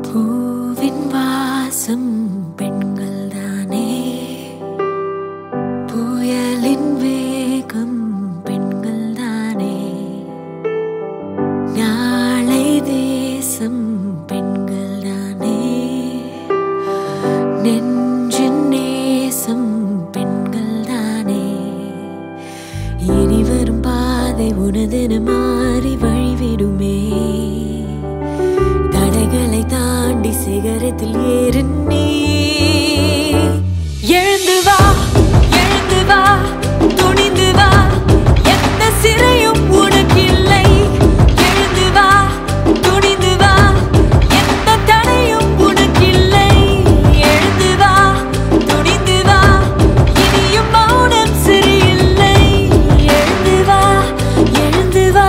பூவின் வாசம் பெண்கள் தானே புயலின் வேகம் பெண்கள் தானே நாளை தேசம் பெண்கள் தானே நெஞ்சின் நேசம் பெண்கள் தானே இனி வரும் பாதை உனதென மாறி வழிவிடுமே தடைகளை தாண்டி சிகரத்தில் ஏறு நீ எழுந்து வா எழுந்து வா துணிந்து வா எந்த சிறையும் உனக்கில்லை எழுந்து வா துணிந்து வா எந்த தடையும் உனக்கில்லை எழுந்து வா துணிந்து வா இனியும் மௌனம் சரியில்லை எழுந்து வா எழுந்து வா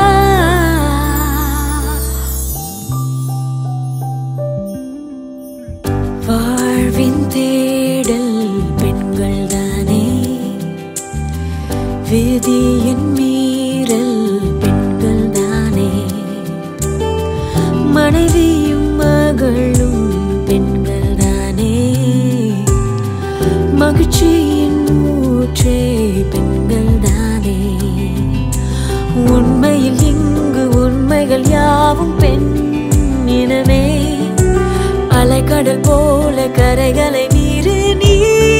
வாழ்வின் தேடல் பெண்கள் தானே விதியின் மீறல் பெண்கள் தானே மனைவியும் மகளும் பெண்கள் தானே மகிழ்ச்சியின் ஊற்றே பெண்கள் தானே உண்மையில் இங்கு உண்மைகள் யாவும் பெண் இனமே அலைக்கடல் போல கரைகளை மீறு நீ